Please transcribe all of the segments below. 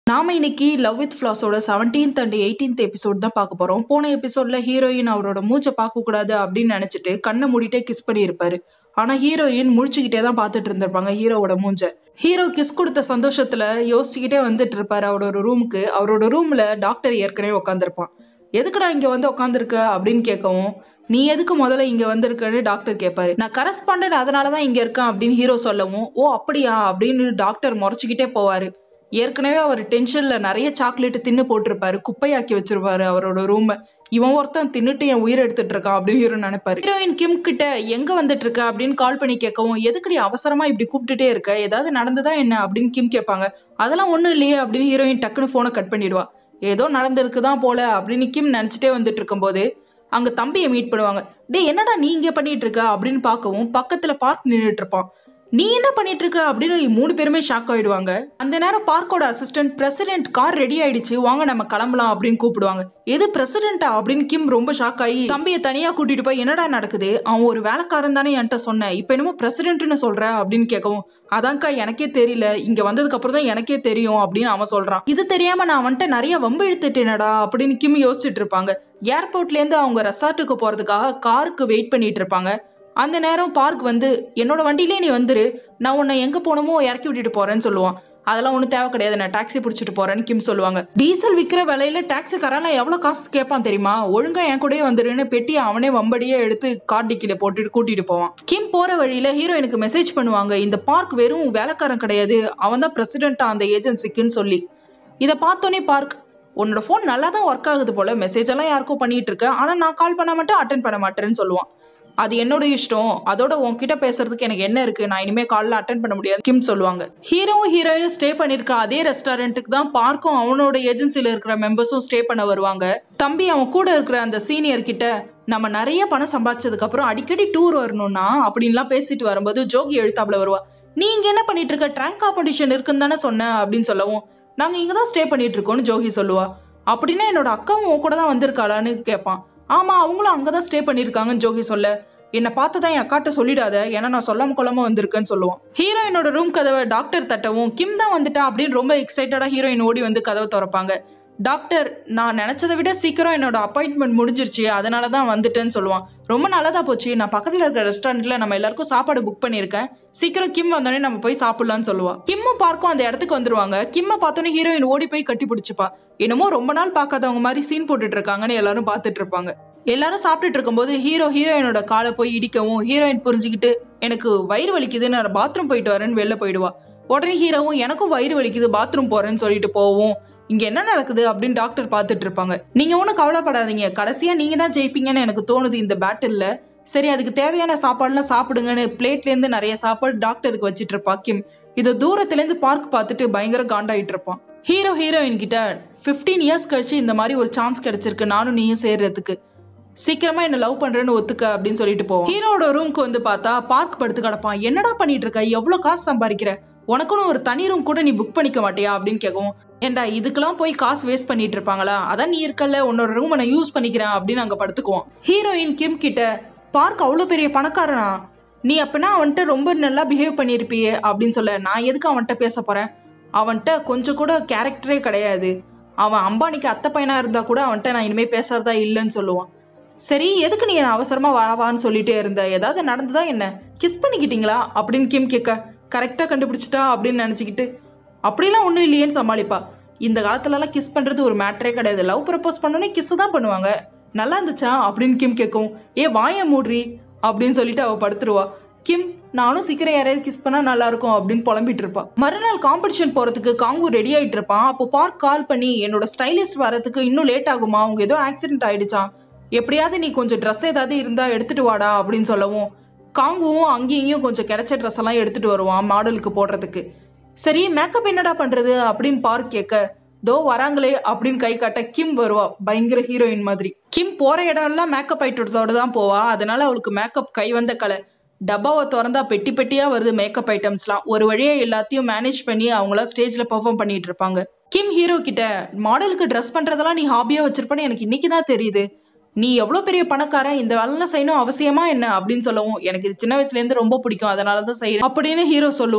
நாம இன்னைக்கு love with ஃபிளாஸோட செவன்டீன்த் அண்ட் எயிட்டீன்த் எபிசோட் தான் பார்க்க போறோம் போன எபிசோட்ல ஹீரோயின் அவரோட மூச்சை பார்க்க கூடாது அப்படின்னு நினைச்சிட்டு கண்ணை மூடிட்டே கிஸ் பண்ணியிருப்பாரு ஆனா ஹீரோயின் முழிச்சுக்கிட்டே தான் பார்த்துட்டு இருந்திருப்பாங்க ஹீரோவோட மூஞ்ச ஹீரோ கிஸ் கொடுத்த சந்தோஷத்துல யோசிச்சுக்கிட்டே வந்துட்டு இருப்பாரு அவரோட ரூமுக்கு அவரோட ரூம்ல டாக்டர் ஏற்கனவே உட்காந்துருப்பான் எதுக்குடா இங்க வந்து உட்காந்துருக்க அப்படின்னு கேட்கவும் நீ எதுக்கு முதல்ல இங்க வந்திருக்கன்னு டாக்டர் கேட்பாரு நான் கரஸ்பாண்டன்ட் அதனாலதான் இங்க இருக்கேன் அப்படின்னு ஹீரோ சொல்லவும் ஓ அப்படியா அப்படின்னு டாக்டர் முறைச்சுக்கிட்டே போவாரு ஏற்கனவே அவர் டென்ஷன்ல நிறைய சாக்லேட் தின்னு போட்டிருப்பாரு குப்பையாக்கி வச்சிருப்பாரு அவரோட ரூம் இவன் ஒருத்தன் தின்னுட்டு என் உயிர் எடுத்துட்டு இருக்கான் அப்படின்னு ஹீரோ நினைப்பாரு ஹீரோயின் கிம் கிட்ட எங்க வந்துட்டு இருக்க அப்படின்னு கால் பண்ணி கேட்கவும் எதுக்குடி அவசரமா இப்படி கூப்பிட்டுட்டே இருக்க ஏதாவது நடந்ததா என்ன அப்படின்னு கிம் கேட்பாங்க அதெல்லாம் ஒண்ணும் இல்லையே அப்படின்னு ஹீரோயின் டக்குன்னு போனை கட் பண்ணிடுவா ஏதோ நடந்திருக்கு தான் போல அப்படின்னு கிம் நினைச்சிட்டே வந்துட்டு இருக்கும்போது அங்க தம்பியை மீட் பண்ணுவாங்க டேய் என்னடா நீ இங்க பண்ணிட்டு இருக்க அப்படின்னு பார்க்கவும் பக்கத்துல பார்க் நின்றுட்டு இருப்பான் நீ என்ன பண்ணிட்டு இருக்க அப்படின்னு மூணு பேருமே ஷாக் ஆயிடுவாங்க அந்த நேரம் பார்க்கோட அசிஸ்டன்ட் பிரசிடென்ட் கார் ரெடி ஆயிடுச்சு வாங்க நம்ம கிளம்பலாம் அப்படின்னு கூப்பிடுவாங்க எது பிரசிடென்ட்டா அப்படின்னு கிம் ரொம்ப ஷாக் ஆகி தம்பியை தனியா கூட்டிட்டு போய் என்னடா நடக்குது அவன் ஒரு வேலைக்காரன் தானே என்கிட்ட சொன்னேன் இப்போ என்னமோ பிரசிடென்ட்னு சொல்ற அப்படின்னு கேட்கவும் அதான்க்கா எனக்கே தெரியல இங்க வந்ததுக்கு அப்புறம் தான் எனக்கே தெரியும் அப்படின்னு அவன் சொல்றான் இது தெரியாம நான் வந்துட்டு நிறைய வம்பு இழுத்துட்டேனடா அப்படின்னு கிம் யோசிச்சுட்டு இருப்பாங்க ஏர்போர்ட்ல இருந்து அவங்க ரெசார்ட்டுக்கு போறதுக்காக காருக்கு வெயிட் பண்ணிட்டு இருப்பாங்க அந்த நேரம் பார்க் வந்து என்னோட வண்டியிலே நீ வந்துரு நான் உன்னை எங்க போகணுமோ இறக்கி விட்டுட்டு போறேன்னு சொல்லுவான் அதெல்லாம் ஒன்றும் தேவை கிடையாது நான் டாக்ஸி பிடிச்சிட்டு போறேன்னு கிம் சொல்லுவாங்க டீசல் விற்கிற விலையில டாக்ஸிக்காரன் எவ்வளோ காசு கேட்பான் தெரியுமா ஒழுங்கா என் கூடயே வந்துருன்னு பெட்டி அவனே வம்படியே எடுத்து கார் டிக்கில போட்டுட்டு கூட்டிட்டு போவான் கிம் போற வழியில ஹீரோயினுக்கு மெசேஜ் பண்ணுவாங்க இந்த பார்க் வெறும் வேலைக்காரன் கிடையாது அவன் தான் பிரசிடென்ட்டா அந்த ஏஜென்சிக்குன்னு சொல்லி இதை பார்த்தோன்னே பார்க் உன்னோட ஃபோன் நல்லா தான் ஒர்க் ஆகுது போல மெசேஜ் எல்லாம் யாருக்கும் பண்ணிட்டு இருக்க ஆனா நான் கால் பண்ண மாட்டேன் அட்டன் பண்ண மாட்டேன்னு சொல்லுவான் அது என்னோட இஷ்டம் அதோட உன்கிட்ட பேசுறதுக்கு எனக்கு என்ன இருக்கு நான் இனிமே கால்ல அட்டன் பண்ண முடியாது கிம் சொல்லுவாங்க ஹீரோவும் ஹீரோயினும் ஸ்டே பண்ணிருக்க அதே ரெஸ்டாரண்ட்டுக்கு தான் பார்க்கும் அவனோட ஏஜென்சில இருக்கிற மெம்பர்ஸும் ஸ்டே பண்ண வருவாங்க தம்பி அவன் கூட இருக்கிற அந்த சீனியர் கிட்ட நம்ம நிறைய பணம் சம்பாதிச்சதுக்கு அப்புறம் அடிக்கடி டூர் வரணும்னா அப்படின்லாம் பேசிட்டு வரும்போது ஜோகி எழுத்தாப்புல வருவா நீ இங்க என்ன பண்ணிட்டு இருக்க ட்ராங்க் காம்படிஷன் இருக்குன்னு தானே சொன்ன அப்படின்னு சொல்லவும் நாங்க இங்க தான் ஸ்டே பண்ணிட்டு இருக்கோம்னு ஜோகி சொல்லுவா அப்படின்னா என்னோட அக்காவும் உன் கூட தான் வந்திருக்காளான்னு கேட்பான் ஆமா அவங்களும் அங்கதான் ஸ்டே பண்ணிருக்காங்கன்னு ஜோகி சொல்ல என்னை பார்த்ததான் என் அக்காட்ட சொல்லிடாத ஏன்னா நான் சொல்லாம கொள்ளாம வந்திருக்கேன்னு சொல்லுவான் ஹீரோயினோட ரூம் கதவை டாக்டர் தட்டவும் கிம் தான் வந்துட்டா அப்படின்னு ரொம்ப எக்ஸைட்டடா ஹீரோயின் ஓடி வந்து கதவை திறப்பாங்க டாக்டர் நான் நினைச்சதை விட சீக்கிரம் என்னோட அப்பாயின்மெண்ட் முடிஞ்சிருச்சு அதனால தான் வந்துட்டேன்னு சொல்லுவான் ரொம்ப நல்லதா போச்சு நான் பக்கத்துல இருக்கிற ரெஸ்டாரண்ட்ல நம்ம எல்லாருக்கும் சாப்பாடு புக் பண்ணியிருக்கேன் சீக்கிரம் கிம் வந்தோடனே நம்ம போய் சாப்பிடலாம்னு சொல்லுவா கிம்மும் பார்க்கும் அந்த இடத்துக்கு வந்துருவாங்க கிம்ம பார்த்தோன்னே ஹீரோயின் ஓடி போய் கட்டி பிடிச்சிப்பா என்னமோ ரொம்ப நாள் பார்க்காதவங்க மாதிரி சீன் போட்டுட்டு இருக்காங்கன்னு எல்லாரும் பார்த்துட்டு இருப்பாங்க எல்லாரும் சாப்பிட்டுட்டு இருக்கும்போது ஹீரோ ஹீரோயினோட காலை போய் இடிக்கவும் ஹீரோயின் புரிஞ்சுக்கிட்டு எனக்கு வயிறு வலிக்குது நான் பாத்ரூம் போயிட்டு வரேன்னு வெளில போயிடுவா உடனே ஹீரோவும் எனக்கும் வயிறு வலிக்குது பாத்ரூம் போறேன்னு சொல்லிட்டு போவோம் இங்க என்ன நடக்குது அப்படின்னு டாக்டர் பார்த்துட்டு இருப்பாங்க நீங்க ஒன்றும் கவலைப்படாதீங்க கடைசியா நீங்க தான் ஜெயிப்பீங்கன்னு எனக்கு தோணுது இந்த பேட்டில்ல சரி அதுக்கு தேவையான சாப்பாடுலாம் சாப்பிடுங்கன்னு பிளேட்ல இருந்து நிறைய சாப்பாடு டாக்டருக்கு வச்சிட்டு இருப்பா கிம் இதை தூரத்துல இருந்து பார்க் பார்த்துட்டு பயங்கர காண்டாயிட்டு இருப்பான் ஹீரோ ஹீரோயின் கிட்ட ஃபிஃப்டீன் இயர்ஸ் கழிச்சு இந்த மாதிரி ஒரு சான்ஸ் கிடைச்சிருக்கு நானும் நீயும் சேர்றதுக்கு சீக்கிரமா என்ன லவ் பண்றேன்னு ஒத்துக்க அப்படின்னு சொல்லிட்டு போவோம் ஹீரோட ரூம்க்கு வந்து பார்த்தா பார்க் படுத்து கிடப்பான் என்னடா பண்ணிட்டு இருக்க எவ்வளவு காசு சம்பாதிக்கிற உனக்குன்னு ஒரு தனி ரூம் கூட நீ புக் பண்ணிக்க மாட்டியா அப்படின்னு கேட்கவும் ஏண்டா இதுக்கெல்லாம் போய் காசு வேஸ்ட் பண்ணிட்டு இருப்பாங்களா அதான் நீ இருக்கல்ல உன்னோட ரூமை நான் யூஸ் பண்ணிக்கிறேன் அப்படின்னு அங்க படுத்துக்குவோம் ஹீரோயின் கிம் கிட்ட பார்க் அவ்வளோ பெரிய பணக்காரனா நீ அப்பனா அவன்கிட்ட ரொம்ப நல்லா பிஹேவ் பண்ணியிருப்பியே அப்படின்னு சொல்ல நான் எதுக்கு அவன்கிட்ட பேச போறேன் அவன்கிட்ட கொஞ்சம் கூட கேரக்டரே கிடையாது அவன் அம்பானிக்கு அத்தை பையனா இருந்தா கூட அவன்கிட்ட நான் இனிமே பேசுறதா இல்லைன்னு சொல்லுவான் சரி எதுக்கு நீ என்ன அவசரமா வா வான்னு சொல்லிட்டே இருந்த ஏதாவது நடந்ததா என்ன கிஸ் பண்ணிக்கிட்டீங்களா அப்படின்னு கிம் கேட்க கரெக்டா கண்டுபிடிச்சிட்டா அப்படின்னு நினைச்சுக்கிட்டு அப்படிலாம் ஒன்றும் இல்லையேன்னு சமாளிப்பா இந்த காலத்துலலாம் கிஸ் பண்றது ஒரு மேட்டரே கிடையாது லவ் ப்ரப்போஸ் பண்ணோன்னே கிஸ் தான் பண்ணுவாங்க நல்லா இருந்துச்சா அப்படின்னு கிம் கேட்கும் ஏ வாய மூட்ரி அப்படின்னு சொல்லிட்டு அவ படுத்துருவா கிம் நானும் சீக்கிரம் யாரையாவது கிஸ் பண்ணா நல்லா இருக்கும் அப்படின்னு புலம்பிட்டு இருப்பா மறுநாள் காம்படிஷன் போறதுக்கு காங்கு ரெடி ஆயிட்டு இருப்பான் அப்போ பார்க் கால் பண்ணி என்னோட ஸ்டைலிஸ்ட் வரதுக்கு இன்னும் லேட் ஆகுமா அவங்க ஏதோ ஆக்சிடென்ட் ஆயிடுச்சான் எப்படியாவது நீ கொஞ்சம் ட்ரெஸ் ஏதாவது இருந்தா எடுத்துட்டு வாடா அப்படின்னு சொல்லவும் காங்குவும் அங்கேயும் இங்கேயும் கொஞ்சம் கிடைச்ச ட்ரெஸ் எல்லாம் எடுத்துட்டு வருவான் மாடலுக்கு போடுறதுக்கு சரி மேக்கப் என்னடா பண்றது அப்படின்னு பார்க் கேட்க தோ வராங்களே அப்படின்னு கை காட்ட கிம் வருவா பயங்கர ஹீரோயின் மாதிரி கிம் போற இடம்லாம் மேக்கப் ஐட்டத்தோட தான் போவா அதனால அவளுக்கு மேக்கப் கை வந்த கலை டப்பாவை திறந்தா பெட்டி பெட்டியா வருது மேக்கப் ஐட்டம்ஸ்லாம் ஒரு வழியா எல்லாத்தையும் மேனேஜ் பண்ணி அவங்களாம் ஸ்டேஜ்ல பெர்ஃபார்ம் பண்ணிட்டு இருப்பாங்க கிம் ஹீரோ கிட்ட மாடலுக்கு ட்ரெஸ் பண்றதெல்லாம் நீ ஹாபியா வச்சிருப்பேன்னு எனக்கு இன்னைக்கு தான் தெரியுது நீ எவ்வளோ பெரிய பணக்காரன் இந்த வேலைலாம் செய்யணும் அவசியமா என்ன அப்படின்னு சொல்லவும் எனக்கு இது சின்ன வயசுல இருந்து ரொம்ப பிடிக்கும் அதனால தான் செய்யறேன் அப்படின்னு ஹீரோ சொல்லுவான்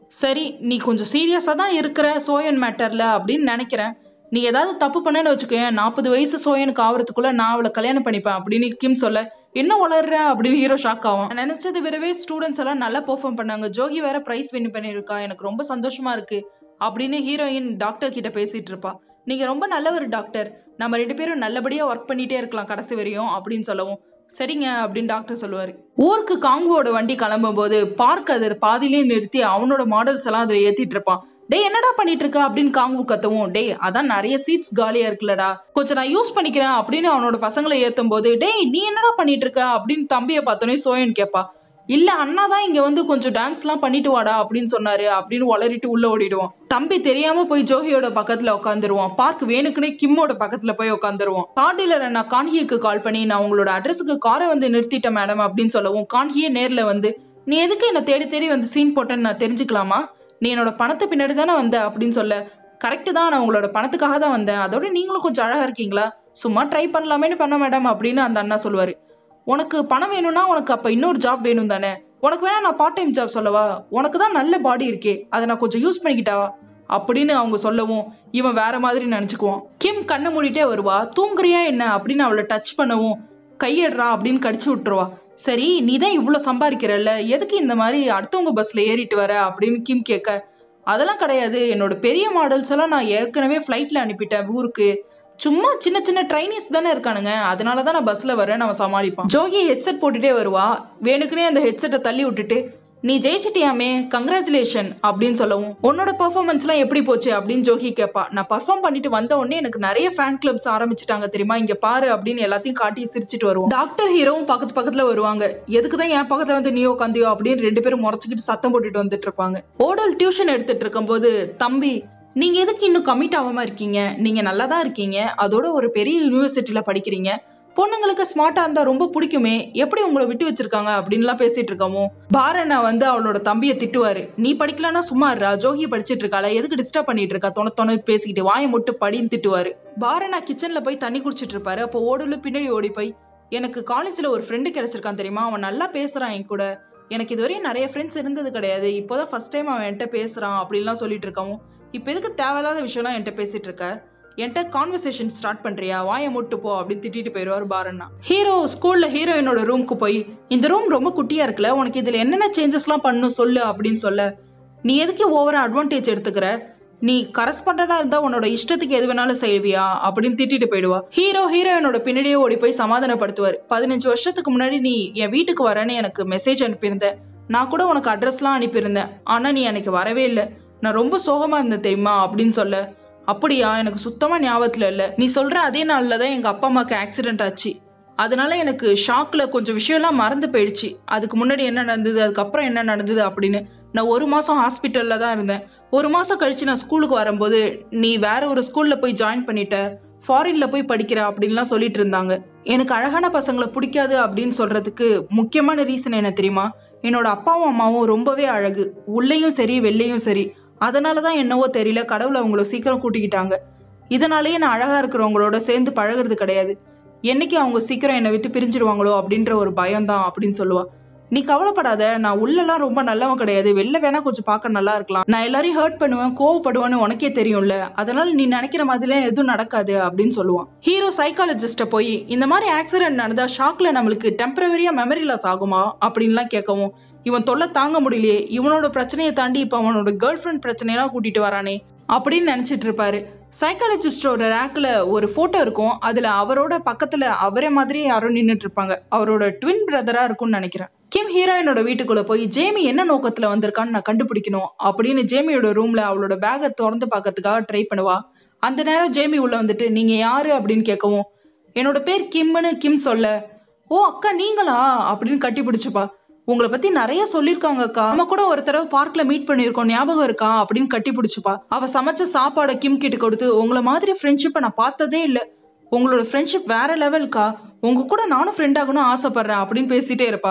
சரி நீ கொஞ்சம் சீரியஸாக தான் இருக்கிற சோயன் மேட்டரில் அப்படின்னு நினைக்கிறேன் நீ ஏதாவது தப்பு பண்ணேன்னு வச்சுக்கோயேன் நாற்பது வயசு சோயனுக்கு ஆகிறதுக்குள்ள நான் அவளை கல்யாணம் பண்ணிப்பேன் அப்படின்னு கிம் சொல்ல என்ன வளர்ற அப்படின்னு ஹீரோ ஷாக் ஆகும் நான் நினைச்சது விடவே ஸ்டூடெண்ட்ஸ் எல்லாம் நல்லா பெர்ஃபார்ம் பண்ணாங்க ஜோகி வேற பிரைஸ் வின் பண்ணியிருக்கா எனக்கு ரொம்ப சந்தோஷமா இருக்கு அப்படின்னு ஹீரோயின் டாக்டர் கிட்ட பேசிட்டு இருப்பா நீங்க ரொம்ப நல்லவர் டாக்டர் நம்ம ரெண்டு பேரும் நல்லபடியா ஒர்க் பண்ணிட்டே இருக்கலாம் கடைசி வரையும் அப்படின்னு சொல்லவும் சரிங்க அப்படின்னு டாக்டர் சொல்லுவாரு ஊருக்கு காங்குவோட வண்டி கிளம்பும் போது பார்க் அதை பாதியிலே நிறுத்தி அவனோட மாடல்ஸ் எல்லாம் அதில் ஏத்திட்டு இருப்பான் டேய் என்னடா பண்ணிட்டு இருக்க அப்படின்னு காங்கு கத்தவும் டேய் அதான் நிறைய சீட்ஸ் காலியா இருக்குல்லடா கொஞ்சம் நான் யூஸ் பண்ணிக்கிறேன் அப்படின்னு அவனோட பசங்களை ஏத்தும் போது டேய் நீ என்னடா பண்ணிட்டு இருக்க அப்படின்னு தம்பியை பார்த்தோன்னே சோயன் கேப்பா இல்ல அண்ணா தான் இங்க வந்து கொஞ்சம் டான்ஸ்லாம் பண்ணிட்டு வாடா அப்படின்னு சொன்னாரு அப்படின்னு வளரிட்டு உள்ள ஓடிடுவான் தம்பி தெரியாம போய் ஜோகியோட பக்கத்துல உட்காந்துருவான் பார்க் வேணுக்குனே கிம்மோட பக்கத்துல போய் உட்காந்துருவான் கார் டீலர் நான் கான்ஹிக்கு கால் பண்ணி நான் உங்களோட அட்ரஸுக்கு காரை வந்து நிறுத்திட்டேன் மேடம் அப்படின்னு சொல்லவும் கான்ஹியே நேர்ல வந்து நீ எதுக்கு என்ன தேடி தேடி வந்து சீன் போட்டேன்னு நான் தெரிஞ்சுக்கலாமா நீ என்னோட பணத்தை பின்னாடி தானே வந்த அப்படின்னு சொல்ல கரெக்டு தான் நான் உங்களோட பணத்துக்காக தான் வந்தேன் அதோட நீங்களும் கொஞ்சம் அழகா இருக்கீங்களா சும்மா ட்ரை பண்ணலாமேன்னு பண்ண மேடம் அப்படின்னு அந்த அண்ணா சொல்லுவாரு உனக்கு பணம் வேணும்னா உனக்கு அப்ப இன்னொரு ஜாப் வேணும் தானே உனக்கு வேணா நான் பார்ட் டைம் ஜாப் சொல்லவா உனக்கு தான் நல்ல பாடி இருக்கே அதை நான் கொஞ்சம் யூஸ் பண்ணிக்கிட்டா அப்படின்னு அவங்க சொல்லவும் இவன் வேற மாதிரி நினைச்சுக்குவான் கிம் கண்ணை மூடிட்டே வருவா தூங்குறியா என்ன அப்படின்னு அவளை டச் பண்ணவும் கையடுறா அப்படின்னு கடிச்சு விட்டுருவா சரி நீ தான் இவ்வளோ சம்பாதிக்கிறல்ல எதுக்கு இந்த மாதிரி அடுத்தவங்க பஸ்ல ஏறிட்டு வர அப்படின்னு கிம் கேட்க அதெல்லாம் கிடையாது என்னோட பெரிய மாடல்ஸ் எல்லாம் நான் ஏற்கனவே ஃப்ளைட்ல அனுப்பிட்டேன் ஊருக்கு சும்மா சின்ன சின்ன ட்ரைனிஸ் தானே இருக்கானுங்க அதனால தான் நான் பஸ்ல வரேன் அவன் சமாளிப்பான் ஜோகி ஹெட்செட் போட்டுட்டே வருவா வேணுக்குனே அந்த ஹெட்செட்டை தள்ளி விட்டுட்டு நீ ஜெயிச்சிட்டியாமே கங்க்ராச்சுலேஷன் அப்படின்னு சொல்லவும் உன்னோட பெர்ஃபார்மன்ஸ்லாம் எப்படி போச்சு அப்படின்னு ஜோகி கேட்பா நான் பர்ஃபார்ம் பண்ணிட்டு வந்த உடனே எனக்கு நிறைய ஃபேன் கிளப்ஸ் ஆரம்பிச்சிட்டாங்க தெரியுமா இங்க பாரு அப்படின்னு எல்லாத்தையும் காட்டி சிரிச்சிட்டு வருவோம் டாக்டர் ஹீரோவும் பக்கத்து பக்கத்துல வருவாங்க எதுக்கு தான் என் பக்கத்துல வந்து நீயோ உட்காந்தியோ அப்படின்னு ரெண்டு பேரும் முறைச்சிக்கிட்டு சத்தம் போட்டுட்டு வந்துட்டு இருப்பாங்க ஓடல் டியூஷன் எடுத்துட்டு இருக்கும்போது தம்பி நீங்க எதுக்கு இன்னும் கமிட் ஆகாம இருக்கீங்க நீங்க நல்லா தான் இருக்கீங்க அதோட ஒரு பெரிய யூனிவர்சிட்டியில படிக்கிறீங்க பொண்ணுங்களுக்கு ஸ்மார்ட்டா இருந்தா ரொம்ப பிடிக்குமே எப்படி உங்களை விட்டு வச்சிருக்காங்க அப்படின்லாம் பேசிட்டு இருக்கமோ பாரண்ணா வந்து அவளோட தம்பியை திட்டுவாரு நீ படிக்கலன்னா சும்மா இருடா ஜோகி படிச்சிட்டு இருக்காள எதுக்கு டிஸ்டர்ப் பண்ணிட்டு இருக்கா தொண தொண பேசிக்கிட்டு வாயை முட்டு படின்னு திட்டுவாரு பாரண்ணா கிச்சன்ல போய் தண்ணி குடிச்சிட்டு இருப்பாரு அப்போ ஓடுல பின்னாடி ஓடி போய் எனக்கு காலேஜ்ல ஒரு ஃப்ரெண்டு கிடைச்சிருக்கான் தெரியுமா அவன் நல்லா பேசுறான் என் கூட எனக்கு இதுவரையும் நிறைய ஃப்ரெண்ட்ஸ் இருந்தது கிடையாது இப்போதான் ஃபர்ஸ்ட் டைம் அவன் என்கிட்ட பேசுறான் அப்படின்லாம் சொல்லிட்டு இருக்கவும் இப்போ எதுக்கு தேவையில்லாத விஷயம்லாம் என்கிட்ட பேசிட்டு இருக்க என்கிட்ட கான்வர்சேஷன் ஸ்டார்ட் பண்றியா வாயை முட்டு போ அப்படின்னு திட்டிட்டு போயிடுவார் பாரண்ணா ஹீரோ ஸ்கூல்ல ஹீரோயினோட ரூமுக்கு போய் இந்த ரூம் ரொம்ப குட்டியா இருக்குல்ல உனக்கு இதுல என்னென்ன சேஞ்சஸ்லாம் பண்ணணும் சொல்லு அப்படின்னு சொல்ல நீ எதுக்கு ஓவரா அட்வான்டேஜ் எடுத்துக்கிற நீ கரஸ்பாண்டா இருந்தா உன்னோட இஷ்டத்துக்கு எது வேணாலும் செய்வியா அப்படின்னு திட்டிட்டு போயிடுவா ஹீரோ ஹீரோயினோட பின்னாடியே ஓடி போய் சமாதானப்படுத்துவார் பதினஞ்சு வருஷத்துக்கு முன்னாடி நீ என் வீட்டுக்கு வரேன்னு எனக்கு மெசேஜ் அனுப்பியிருந்த நான் கூட உனக்கு அட்ரஸ்லாம் அனுப்பியிருந்தேன் ஆனா நீ எனக்கு வரவே இல்லை நான் ரொம்ப சோகமா இருந்தேன் தெரியுமா அப்படின்னு சொல்ல அப்படியா எனக்கு சுத்தமா ஞாபகத்துல இல்ல நீ சொல்ற அதே நாள்ல தான் எங்க அப்பா அம்மாக்கு ஆக்சிடென்ட் ஆச்சு அதனால எனக்கு ஷாக்ல கொஞ்சம் விஷயம்லாம் மறந்து போயிடுச்சு அதுக்கு முன்னாடி என்ன நடந்தது அதுக்கப்புறம் என்ன நடந்தது அப்படின்னு நான் ஒரு மாசம் ஹாஸ்பிட்டல்ல தான் இருந்தேன் ஒரு மாசம் கழிச்சு நான் ஸ்கூலுக்கு வரும்போது நீ வேற ஒரு ஸ்கூல்ல போய் ஜாயின் பண்ணிட்ட ஃபாரின்ல போய் படிக்கிற அப்படின்லாம் சொல்லிட்டு இருந்தாங்க எனக்கு அழகான பசங்களை பிடிக்காது அப்படின்னு சொல்றதுக்கு முக்கியமான ரீசன் என்ன தெரியுமா என்னோட அப்பாவும் அம்மாவும் ரொம்பவே அழகு உள்ளேயும் சரி வெள்ளையும் சரி அதனால தான் என்னவோ தெரியல கடவுள் அவங்கள சீக்கிரம் கூட்டிக்கிட்டாங்க இதனாலேயே நான் அழகா இருக்கிறவங்களோட சேர்ந்து பழகுறது கிடையாது என்னைக்கு அவங்க சீக்கிரம் என்னை விட்டு பிரிஞ்சிருவாங்களோ அப்படின்ற ஒரு பயம்தான் அப்படின்னு சொல்லுவா நீ கவலைப்படாத நான் உள்ளெல்லாம் ரொம்ப நல்லவன் கிடையாது வெளில வேணா கொஞ்சம் பார்க்க நல்லா இருக்கலாம் நான் எல்லாரையும் ஹர்ட் பண்ணுவேன் கோவப்படுவேன்னு உனக்கே தெரியும்ல அதனால நீ நினைக்கிற மாதிரிலாம் எதுவும் நடக்காது அப்படின்னு சொல்லுவான் ஹீரோ சைக்காலஜிஸ்ட போய் இந்த மாதிரி ஆக்சிடென்ட் நடந்தா ஷாக்ல நம்மளுக்கு டெம்பரவரியா மெமரி லாஸ் ஆகுமா அப்படின்லாம் கேட்கவும் இவன் தொல்லை தாங்க முடியலையே இவனோட பிரச்சனையை தாண்டி இப்போ அவனோட கேர்ள் ஃப்ரெண்ட் பிரச்சனையெல்லாம் கூட்டிட்டு வரானே அப்படின்னு நினைச்சிட்டு இருப்பாரு சைக்காலஜிஸ்டோட ரேக்ல ஒரு போட்டோ இருக்கும் அதுல அவரோட பக்கத்துல அவரே மாதிரி யாரோ நின்னுட்டு இருப்பாங்க அவரோட ட்வின் பிரதரா இருக்கும்னு நினைக்கிறேன் கிம் ஹீரோயினோட வீட்டுக்குள்ள போய் ஜேமி என்ன நோக்கத்துல வந்திருக்கான்னு நான் கண்டுபிடிக்கணும் அப்படின்னு ஜேமியோட ரூம்ல அவளோட பேகை திறந்து பார்க்கறதுக்காக ட்ரை பண்ணுவா அந்த நேரம் ஜேமி உள்ள வந்துட்டு நீங்க யாரு அப்படின்னு கேட்கவும் என்னோட பேர் கிம்னு கிம் சொல்ல ஓ அக்கா நீங்களா அப்படின்னு கட்டி பிடிச்சுப்பா உங்களை பத்தி நிறைய சொல்லிருக்காங்க அக்கா நம்ம கூட ஒரு தடவை பார்க்ல மீட் பண்ணிருக்கோம் ஞாபகம் இருக்கா அப்படின்னு கட்டி பிடிச்சுப்பா அவ சமைச்ச சாப்பாடை கிம் கிட்ட கொடுத்து உங்களை மாதிரி ஃப்ரெண்ட்ஷிப்பை நான் பார்த்ததே இல்ல உங்களோட ஃப்ரெண்ட்ஷிப் வேற லெவல்க்கா உங்க கூட நானும் ஃப்ரெண்ட் ஆகணும் ஆசைப்படுறேன் அப்படின்னு பேசிட்டே இருப்பா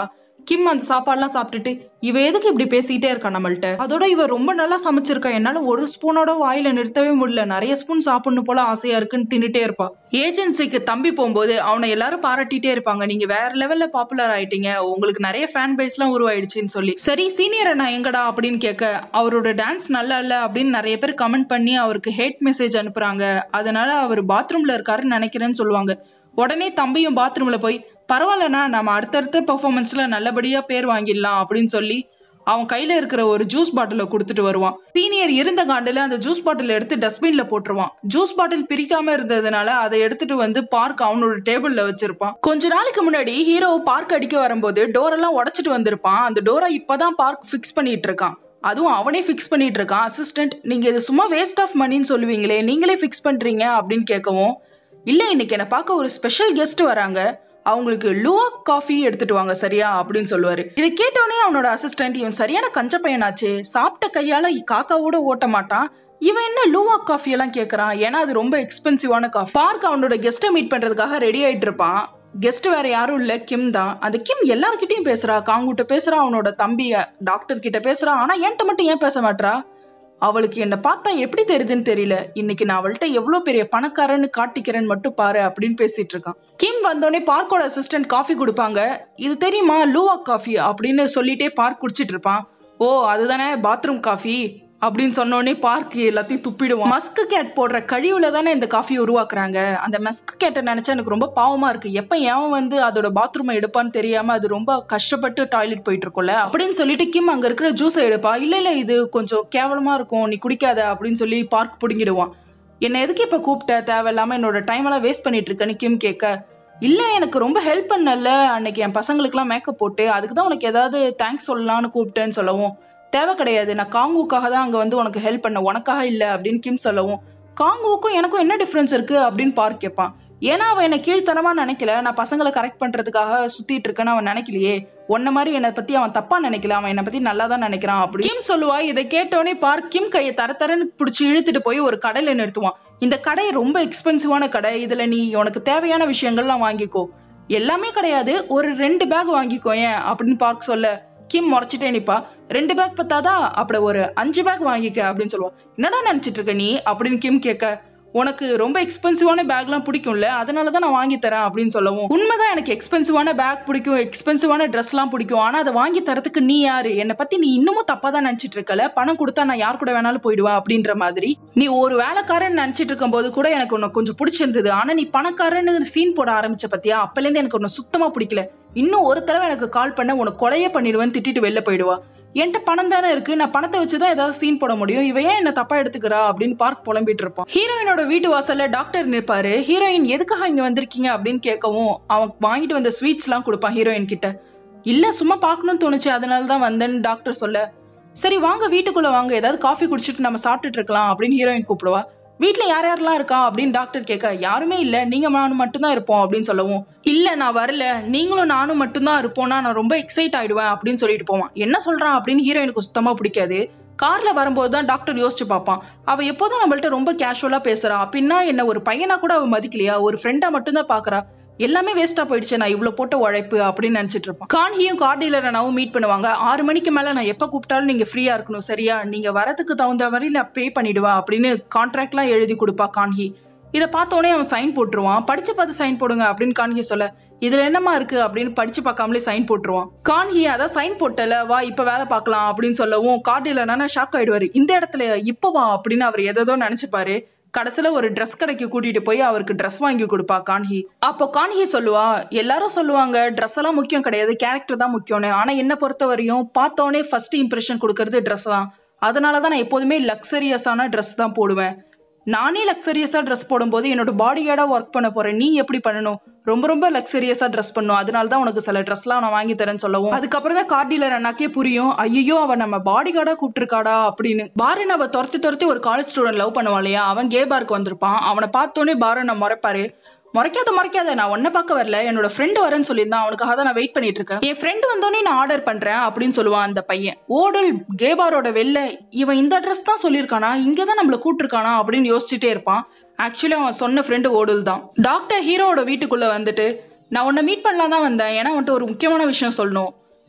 கிம் அந்த சாப்பாடுலாம் சாப்பிட்டுட்டு இவ எதுக்கு இப்படி பேசிக்கிட்டே இருக்கா நம்மள்ட்ட அதோட இவ ரொம்ப நல்லா சமைச்சிருக்கா என்னால ஒரு ஸ்பூனோட வாயில நிறுத்தவே முடியல நிறைய ஸ்பூன் சாப்பிடணும் போல ஆசையா இருக்குன்னு தின்னுட்டே இருப்பா ஏஜென்சிக்கு தம்பி போகும்போது அவனை எல்லாரும் பாராட்டிட்டே இருப்பாங்க நீங்க வேற லெவல்ல பாப்புலர் ஆயிட்டீங்க உங்களுக்கு நிறைய ஃபேன் பேஸ் எல்லாம் உருவாயிடுச்சுன்னு சொல்லி சரி சீனியர் அண்ணா எங்கடா அப்படின்னு கேட்க அவரோட டான்ஸ் நல்லா இல்ல அப்படின்னு நிறைய பேர் கமெண்ட் பண்ணி அவருக்கு ஹேட் மெசேஜ் அனுப்புறாங்க அதனால அவர் பாத்ரூம்ல இருக்காருன்னு நினைக்கிறேன்னு சொல்லுவாங்க உடனே தம்பியும் பாத்ரூம்ல போய் பரவாயில்லண்ணா நம்ம அடுத்தடுத்த பெர்ஃபார்மன்ஸ்ல நல்லபடியா பேர் வாங்கிடலாம் அப்படின்னு சொல்லி அவன் கையில இருக்கிற ஒரு ஜூஸ் பாட்டில கொடுத்துட்டு வருவான் சீனியர் இருந்த காண்டில் அந்த ஜூஸ் பாட்டில் எடுத்து டஸ்ட்பின்ல போட்டுருவான் ஜூஸ் பாட்டில் பிரிக்காம இருந்ததுனால அதை எடுத்துட்டு வந்து பார்க் அவனோட டேபிள்ல வச்சிருப்பான் கொஞ்ச நாளைக்கு முன்னாடி ஹீரோ பார்க் அடிக்க வரும்போது டோரெல்லாம் உடைச்சிட்டு வந்திருப்பான் அந்த டோரை இப்பதான் பார்க் ஃபிக்ஸ் பண்ணிட்டு இருக்கான் அதுவும் அவனே ஃபிக்ஸ் பண்ணிட்டு இருக்கான் அசிஸ்டன்ட் நீங்க இது சும்மா வேஸ்ட் ஆஃப் மணின்னு சொல்லுவீங்களே நீங்களே ஃபிக்ஸ் பண்றீங்க அப்படின்னு கேட்கவும் இல்ல இன்னைக்கு என்னை பார்க்க ஒரு ஸ்பெஷல் கெஸ்ட் வராங்க அவங்களுக்கு லுவா காஃபி எடுத்துட்டு வாங்க சரியா அப்படின்னு சொல்லுவாரு இதை கேட்டோடனே அவனோட அசிஸ்டன்ட் இவன் சரியான கஞ்ச பையனாச்சே சாப்பிட்ட கையால காக்காவோட ஓட்ட மாட்டான் இவன் என்ன லூவா காஃபி எல்லாம் கேக்குறான் ஏன்னா அது ரொம்ப எக்ஸ்பென்சிவான காஃபி பார்க் அவனோட கெஸ்ட்டை மீட் பண்றதுக்காக ரெடி ஆயிட்டு இருப்பான் கெஸ்ட் வேற யாரும் இல்ல கிம் தான் அந்த கிம் எல்லார்கிட்டயும் பேசுறா காங்குட்ட பேசுறா அவனோட தம்பி டாக்டர் கிட்ட பேசுறா ஆனா என்கிட்ட மட்டும் ஏன் பேச மாட்றா அவளுக்கு என்ன பார்த்தா எப்படி தெரியுதுன்னு தெரியல இன்னைக்கு நான் அவள்கிட்ட எவ்வளவு பெரிய பணக்காரன்னு காட்டிக்கிறேன்னு மட்டும் பாரு அப்படின்னு பேசிட்டு இருக்கான் கிம் வந்தோடனே பார்க்கோட அசிஸ்டன்ட் காஃபி கொடுப்பாங்க இது தெரியுமா லூவா காஃபி அப்படின்னு சொல்லிட்டே பார்க் குடிச்சிட்டு இருப்பான் ஓ அதுதானே பாத்ரூம் காஃபி அப்படின்னு சொன்னோடனே பார்க் எல்லாத்தையும் துப்பிடுவான் மஸ்க் கேட் போடுற கழிவுல தானே இந்த காஃபியை உருவாக்குறாங்க அந்த மஸ்க் கேட்டை நினைச்சா எனக்கு ரொம்ப பாவமா இருக்கு எப்ப ஏன் வந்து அதோட பாத்ரூமை எடுப்பான்னு தெரியாம அது ரொம்ப கஷ்டப்பட்டு டாய்லெட் போயிட்டு இருக்கும்ல அப்படின்னு சொல்லிட்டு கிம் அங்க இருக்கிற ஜூஸை எடுப்பா இல்ல இல்ல இது கொஞ்சம் கேவலமா இருக்கும் நீ குடிக்காத அப்படின்னு சொல்லி பார்க் பிடுங்கிடுவான் என்ன எதுக்கு இப்ப கூப்பிட்ட தேவையில்லாம என்னோட டைம் எல்லாம் வேஸ்ட் பண்ணிட்டு இருக்கேன்னு கிம் கேட்க இல்ல எனக்கு ரொம்ப ஹெல்ப் பண்ணல அன்னைக்கு என் பசங்களுக்குலாம் மேக்கப் போட்டு அதுக்கு தான் உனக்கு ஏதாவது தேங்க்ஸ் சொல்லலாம்னு கூப்பிட்டேன்னு சொல்லவும் தேவை கிடையாது நான் காங்குவுக்காக தான் அங்கே வந்து உனக்கு ஹெல்ப் பண்ண உனக்காக இல்லை அப்படின்னு கிம் சொல்லவும் காங்குவுக்கும் எனக்கும் என்ன டிஃப்ரென்ஸ் இருக்கு அப்படின்னு பார்க் கேட்பான் ஏன்னா அவன் என்னை கீழ்த்தனமா நினைக்கல நான் பசங்களை கரெக்ட் பண்றதுக்காக சுத்திட்டு இருக்கேன்னு அவன் நினைக்கலையே உன்ன மாதிரி என்னை பத்தி அவன் தப்பா நினைக்கல அவன் என்னை பத்தி நல்லா தான் நினைக்கிறான் அப்படி கிம் சொல்லுவா இதை கேட்டோடனே பார்க் கிம் கையை தர தரன்னு பிடிச்சி இழுத்துட்டு போய் ஒரு கடையில நிறுத்துவான் இந்த கடை ரொம்ப எக்ஸ்பென்சிவான கடை இதுல நீ உனக்கு தேவையான விஷயங்கள்லாம் வாங்கிக்கோ எல்லாமே கிடையாது ஒரு ரெண்டு பேக் வாங்கிக்கோ ஏன் அப்படின்னு பார்க் சொல்ல கிம் முறைச்சிட்டே நிப்பா ரெண்டு பேக் பத்தாதா அப்படி ஒரு அஞ்சு பேக் வாங்கிக்க அப்படின்னு சொல்லுவான் என்னடா நினைச்சிட்டு இருக்க நீ அப்படின்னு கிம் கேட்க உனக்கு ரொம்ப எக்ஸ்பென்சிவான பேக்லாம் பிடிக்கும்ல அதனால தான் நான் வாங்கி தரேன் அப்படின்னு சொல்லவும் உண்மைதான் எனக்கு எக்ஸ்பென்சிவான பேக் பிடிக்கும் எக்ஸ்பென்சிவான ட்ரெஸ்லாம் பிடிக்கும் ஆனா அதை வாங்கி தரத்துக்கு நீ யாரு என்னை பத்தி நீ இன்னமும் தப்பா தான் நினைச்சிட்டு இருக்கல பணம் கொடுத்தா நான் யார் கூட வேணாலும் போயிடுவேன் அப்படின்ற மாதிரி நீ ஒரு வேலைக்காரன் நினைச்சிட்டு இருக்கும் போது கூட எனக்கு உன்னை கொஞ்சம் பிடிச்சிருந்தது ஆனா நீ பணக்காரன்னு சீன் போட ஆரம்பிச்ச பத்தியா அப்பலேருந்து எனக்கு உன்னை சுத்தமா பிடிக்கல இன்னும் ஒரு தடவை எனக்கு கால் பண்ண உனக்கு கொலையே பண்ணிடுவேன்னு திட்டிட்டு வெளில போயிடுவா என்கிட்ட பணம் தானே இருக்கு நான் பணத்தை வச்சுதான் ஏதாவது சீன் போட முடியும் இவ ஏன் என்ன தப்பா எடுத்துக்கிறா அப்படின்னு பார்க் புலம்பிட்டு இருப்பான் ஹீரோயினோட வீட்டு வாசல்ல டாக்டர் நிற்பாரு ஹீரோயின் எதுக்காக இங்க வந்திருக்கீங்க அப்படின்னு கேட்கவும் அவன் வாங்கிட்டு வந்த ஸ்வீட்ஸ் எல்லாம் கொடுப்பான் ஹீரோயின் கிட்ட இல்ல சும்மா பார்க்கணும்னு தோணுச்சு அதனால தான் வந்தேன்னு டாக்டர் சொல்ல சரி வாங்க வீட்டுக்குள்ள வாங்க ஏதாவது காஃபி குடிச்சிட்டு நம்ம சாப்பிட்டுட்டு இருக்கலாம் அப்படின்னு ஹீரோயின் கூப்பிடுவா வீட்ல யார் யாரெல்லாம் இருக்கா அப்படின்னு டாக்டர் கேட்க யாருமே இல்ல நீங்க நானும் மட்டும்தான் இருப்போம் அப்படின்னு சொல்லவும் இல்ல நான் வரல நீங்களும் நானும் மட்டும்தான் இருப்போம்னா நான் ரொம்ப எக்ஸைட் ஆயிடுவேன் அப்படின்னு சொல்லிட்டு போவான் என்ன சொல்றான் அப்படின்னு ஹீரோயினுக்கு சுத்தமா பிடிக்காது கார்ல வரும்போது தான் டாக்டர் யோசிச்சு பார்ப்பான் அவ எப்போதும் நம்மள்ட்ட ரொம்ப கேஷுவலா பேசுறா அப்படின்னா என்ன ஒரு பையனா கூட அவ மதிக்கலையா ஒரு ஃப்ரெண்டா மட்டும்தான் பாக்குறா எல்லாமே வேஸ்டா போயிடுச்சு நான் இவ்வளவு போட்ட உழைப்பு அப்படின்னு நினைச்சிட்டு இருப்பான் கான்ஹியும் கார் டீலரனாவும் மீட் பண்ணுவாங்க ஆறு மணிக்கு மேல நான் எப்ப கூப்பிட்டாலும் நீங்க ஃப்ரீயா இருக்கணும் சரியா நீங்க வரதுக்கு தகுந்த மாதிரி நான் பே பண்ணிடுவேன் அப்படின்னு கான்ட்ராக்ட்லாம் எழுதி கொடுப்பா கான்ஹி இதை பார்த்தோன்னே அவன் சைன் போட்டுருவான் படிச்சு பார்த்து சைன் போடுங்க அப்படின்னு கான்ஹி சொல்ல இதுல என்னமா இருக்கு அப்படின்னு படிச்சு பார்க்காமலே சைன் போட்டுருவான் கான்ஹி அதான் சைன் போட்டல வா இப்ப வேலை பார்க்கலாம் அப்படின்னு சொல்லவும் கார் டீலர்னா ஷாக் ஆயிடுவாரு இந்த இடத்துல இப்ப வா அப்படின்னு அவர் எதோ நினைச்சுப்பாரு கடைசியில ஒரு ட்ரெஸ் கடைக்கு கூட்டிட்டு போய் அவருக்கு ட்ரெஸ் வாங்கி கொடுப்பா கான்ஹி அப்போ கான்ஹி சொல்லுவா எல்லாரும் சொல்லுவாங்க ட்ரெஸ் எல்லாம் முக்கியம் கிடையாது கேரக்டர் தான் முக்கியம்னு ஆனா என்ன பொறுத்த வரையும் பார்த்தோன்னே ஃபர்ஸ்ட் இம்ப்ரெஷன் கொடுக்கறது ட்ரெஸ் தான் அதனால தான் நான் எப்போதுமே லக்ஸரியஸான ட்ரெஸ் தான் போடுவேன் நானே லக்ஸரியஸாக ட்ரெஸ் போடும்போது என்னோட பாடி கார்டாக ஒர்க் பண்ண போறேன் நீ எப்படி பண்ணணும் ரொம்ப ரொம்ப லக்ஸரியஸாக ட்ரெஸ் பண்ணும் அதனால தான் உனக்கு சில ட்ரெஸ்லாம் நான் வாங்கி தரேன்னு சொல்லவும் அதுக்கப்புறம் தான் கார் டீலர் அண்ணாக்கே புரியும் ஐயோ அவன் நம்ம பாடி கார்டாக கூப்பிட்டுருக்காடா அப்படின்னு பாரன் அவ துரத்தி துரத்தி ஒரு காலேஜ் ஸ்டூடெண்ட் லவ் பண்ணுவான் இல்லையா அவன் கே பார்க்கு வந்திருப்பான் அவனை பார்த்தோன்னே பாரன் நான் முறைப்பாரு முறைக்காத முறைக்காத நான் ஒன்ன பார்க்க வரல என்னோட ஃப்ரெண்டு வரேன்னு சொல்லியிருந்தான் அவனுக்காக தான் நான் வெயிட் பண்ணிட்டு இருக்கேன் என் ஃப்ரெண்டு வந்தோடனே நான் ஆர்டர் பண்றேன் அப்படின்னு சொல்லுவான் அந்த பையன் ஓடல் கேபாரோட வெளில இவன் இந்த அட்ரஸ் தான் சொல்லியிருக்கானா இங்கே தான் நம்மள கூட்டிருக்கானா அப்படின்னு யோசிச்சுட்டே இருப்பான் ஆக்சுவலி அவன் சொன்ன ஃப்ரெண்டு ஓடல் தான் டாக்டர் ஹீரோவோட வீட்டுக்குள்ள வந்துட்டு நான் உன்னை மீட் பண்ணலாம் தான் வந்தேன் ஏன்னா வந்துட்டு ஒரு முக்கியமான விஷயம் சொல்லணும்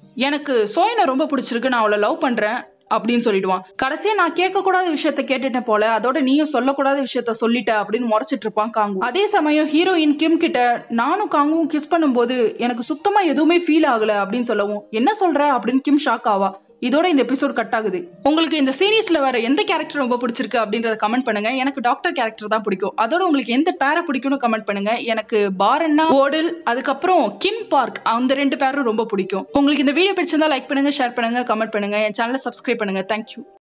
எனக்கு சோயனை ரொம்ப பிடிச்சிருக்கு நான் அவளை லவ் பண்றேன் அப்படின்னு சொல்லிடுவான் கடைசியா நான் கேட்கக்கூடாத விஷயத்த கேட்டுட்டேன் போல அதோட நீயும் சொல்லக்கூடாத விஷயத்த சொல்லிட்ட அப்படின்னு முறைச்சிட்டு இருப்பான் காங்கு அதே சமயம் ஹீரோயின் கிம் கிட்ட நானும் காங்குவும் கிஸ் பண்ணும்போது எனக்கு சுத்தமா எதுவுமே ஃபீல் ஆகல அப்படின்னு சொல்லவும் என்ன சொல்ற அப்படின்னு கிம் ஷாக் ஆவா இதோட இந்த எபிசோட் கட் ஆகுது உங்களுக்கு இந்த சீரீஸ்ல வர எந்த கேரக்டர் ரொம்ப பிடிச்சிருக்கு அப்படின்றத கமெண்ட் பண்ணுங்க எனக்கு டாக்டர் கேரக்டர் தான் பிடிக்கும் அதோட உங்களுக்கு எந்த பேரை பிடிக்கும்னு கமெண்ட் பண்ணுங்க எனக்கு பாரன்னா ஓடல் அதுக்கப்புறம் கிம் பார்க் அந்த ரெண்டு பேரும் ரொம்ப பிடிக்கும் உங்களுக்கு இந்த வீடியோ பிடிச்சிருந்தா லைக் பண்ணுங்க ஷேர் பண்ணுங்க கமெண்ட் பண்ணுங்க என் சேனலை சப்ஸ்கிரைப் பண்ணுங்க தேங்க்யூ